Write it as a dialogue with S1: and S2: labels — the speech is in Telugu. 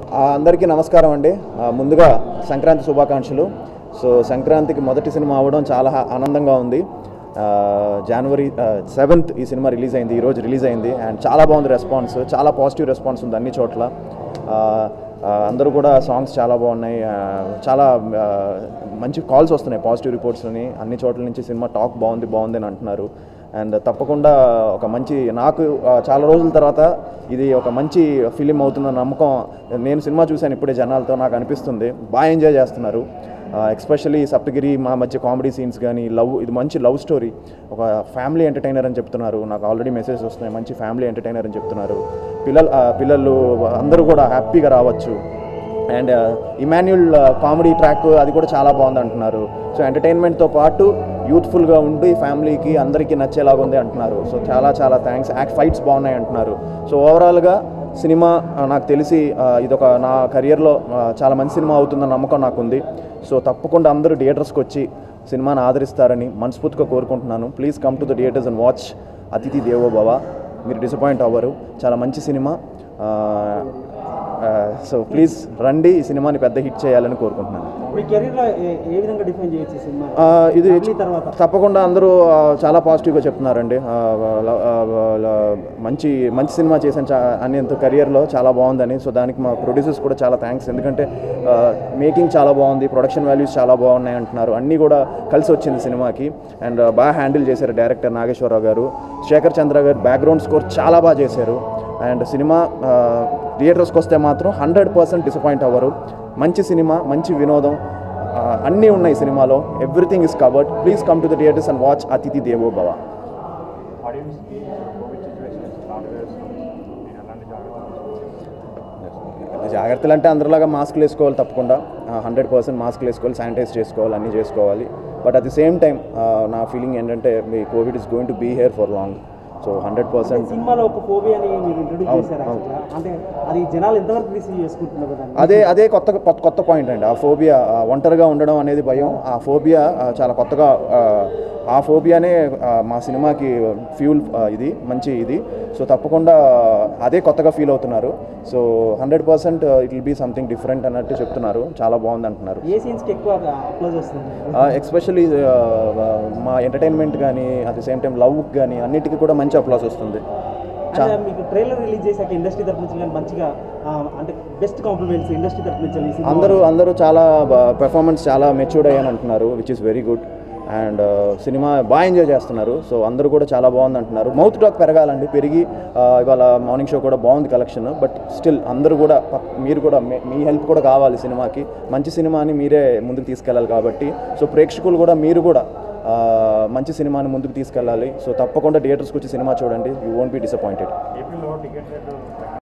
S1: ఆ, అందరికీ నమస్కారం అండి ఆ, ముందుగా సంక్రాంతి శుభాకాంక్షలు సో సంక్రాంతికి మొదటి సినిమా అవ్వడం చాలా హా- ఆనందంగా ఉంది ఆ, జనవరి సెవెంత్ ఈ సినిమా రిలీజ్ అయింది ఈరోజు రిలీజ్ అయింది అండ్ చాలా బాగుంది రెస్పాన్స్ చాలా పాజిటివ్ రెస్పాన్స్ ఉంది అన్ని చోట్ల ఆ, ఆ, అందరూ కూడా సాంగ్స్ చాలా బాగున్నాయి ఆ, చాలా ఆ, మంచి కాల్స్ వస్తున్నాయి పాజిటివ్ రిపోర్ట్స్ని అన్ని చోట్ల నుంచి సినిమా టాక్ బాగుంది బాగుంది అని అంటున్నారు అండ్ తప్పకుండా ఒక మంచి నాకు ఆ, చాలా రోజుల తర్వాత ఇది ఒక మంచి ఫిలిం అవుతుందన్న నమ్మకం నేను సినిమా చూశాను ఇప్పుడే జనాలతో నాకు అనిపిస్తుంది బాగా ఎంజాయ్ చేస్తున్నారు ఎక్స్పెషల్లీ సప్తగిరి మా మధ్య కామెడీ సీన్స్ కానీ లవ్ ఇది మంచి లవ్ స్టోరీ ఒక ఫ్యామిలీ ఎంటర్టైనర్ అని చెప్తున్నారు నాకు ఆల్రెడీ మెసేజ్ వస్తున్నాయి మంచి ఫ్యామిలీ ఎంటర్టైనర్ అని చెప్తున్నారు పిల్లలు ఆ, పిల్లలు అందరూ కూడా హ్యాపీగా రావచ్చు అండ్ ఇమాన్యుల్ కామెడీ ట్రాక్ అది కూడా చాలా బాగుంది అంటున్నారు సో ఎంటర్టైన్మెంట్తో పాటు యూత్ఫుల్గా ఉండి ఫ్యామిలీకి అందరికీ నచ్చేలాగా ఉంది అంటున్నారు సో చాలా చాలా థ్యాంక్స్ యాక్ట్ ఫైట్స్ బాగున్నాయి అంటున్నారు సో ఓవరాల్గా సినిమా ఆ, నాకు తెలిసి ఆ, ఇదొక నా కెరియర్లో ఆ, చాలా మంచి సినిమా అవుతుందన్న నమ్మకం నాకు ఉంది సో తప్పకుండా అందరూ థియేటర్స్కి వచ్చి సినిమాని ఆదరిస్తారని మనస్ఫూర్తిగా కోరుకుంటున్నాను please come to the theatres and watch Athidhi Devo భవ మీరు డిసప్పాయింట్ అవ్వరు చాలా మంచి సినిమా సో ప్లీజ్ రండి ఈ సినిమాని పెద్ద హిట్ చేయాలని కోరుకుంటున్నాను
S2: మీ కెరీర్లో ఏ ఏ విధంగా డిఫైన్ చేయొచ్చు ఈ సినిమా
S1: ఆ, ఇది
S2: Family తర్వాత
S1: తప్పకుండా అందరూ ఆ, చాలా పాజిటివ్గా చెప్తున్నారండి ఆ, ల- ఆ, ల- మంచి మంచి సినిమా చేశాను చా- అనేంత కెరియర్లో చాలా బాగుందని సో దానికి మా ప్రొడ్యూసర్స్ కూడా చాలా థ్యాంక్స్ ఎందుకంటే మేకింగ్ చాలా బాగుంది ప్రొడక్షన్ వాల్యూస్ చాలా బాగున్నాయి అంటున్నారు అన్నీ కూడా కలిసి వచ్చింది సినిమాకి అండ్ బాగా హ్యాండిల్ చేశారు డైరెక్టర్ నాగేశ్వరరావు గారు శేఖర్ చంద్ర గారు బ్యాక్గ్రౌండ్ స్కోర్ చాలా బాగా చేశారు అండ్ సినిమా థియేటర్స్కి వస్తే మాత్రం హండ్రెడ్ పర్సెంట్ డిసప్పాయింట్ అవ్వరు మంచి సినిమా మంచి వినోదం ఆ, అన్నీ ఉన్నాయి సినిమాలో everything is covered please come to the theatres and watch Athidhi Devo భవ
S3: ఆడియన్స్కి కోవిడ్ సిచ్యువేషన్ స్టార్ట్ వేస్తుంది నేను ఎలాంటి జాగ్రత్తలు
S1: జాగ్రత్తలు అంటే అందరిలాగా మాస్క్లు వేసుకోవాలి తప్పకుండా హండ్రెడ్ పర్సెంట్ మాస్క్లు వేసుకోవాలి శానిటైజ్ చేసుకోవాలి అన్నీ చేసుకోవాలి but at the same time నా ఫీలింగ్ ఏంటంటే మీ covid is going to be here for long so hundred percent
S2: సినిమాలో ఒక ఫోబియాని మీరు ఇంట్రొడ్యూస్
S1: అవును,
S2: చేశారు
S1: అవును.
S2: actually. అంటే అది జనాలు ఎంతవరకు రిసీవ్ చేసుకుంటున్నారు కదా
S1: అదే అదే కొత్త కొత్త కొత్త పాయింట్ అండి ఆ ఫోబియా ఆ ఒంటరిగా ఉండడం అనేది భయం ఆ ఫోబియా ఆ, చాలా కొత్తగా ఆ, ఆ ఫోబియానే ఆ, మా సినిమాకి ఫ్యూల్ ఇది మంచి ఇది సో తప్పకుండా అదే కొత్తగా ఫీల్ అవుతున్నారు so hundred percent it will be something different అన్నట్టు చెప్తున్నారు చాలా బాగుంది అంటున్నారు
S2: ఏ సీన్స్కి ఎక్కువ అప్లోజ్ వస్తుంది
S1: ఎక్స్పెషల్లీ మా ఎంటర్టైన్మెంట్ కానీ at the same time love కానీ అన్నిటికీ కూడా మంచి అప్లాస్ వస్తుంది
S2: అంటే మీకు ట్రైలర్ రిలీజ్ చేశాక ఇండస్ట్రీ తరఫు నుంచి కానీ మంచిగా ఆ, అంటే బెస్ట్ కాంప్లిమెంట్స్ ఇండస్ట్రీ తరఫు నుంచి ఈ సినిమా
S1: అందరూ అందరూ చాలా పెర్ఫార్మెన్స్ చాలా మెచ్యూర్డ్ అయ్యాను అంటున్నారు which is very good and సినిమా బాగా ఎంజాయ్ చేస్తున్నారు సో అందరూ కూడా చాలా బాగుంది అంటున్నారు మౌత్ టాక్ పెరగాలండి పెరిగి ఆ, ఇవాళ మార్నింగ్ షో కూడా బాగుంది కలెక్షన్ బట్ స్టిల్ అందరూ కూడా పక్- మీరు కూడా మీ- మీ హెల్ప్ కూడా కావాలి సినిమాకి మంచి సినిమాని మీరే ముందుకు తీసుకెళ్ళాలి కాబట్టి సో ప్రేక్షకులు కూడా మీరు కూడా ఆ, మంచి సినిమాని ముందుకు తీసుకెళ్ళాలి సో తప్పకుండా థియేటర్స్కి వచ్చి సినిమా చూడండి యూ వోంట్ బి డిసప్పాయింటెడ్
S3: ఏపీలో టికెట్ రేటు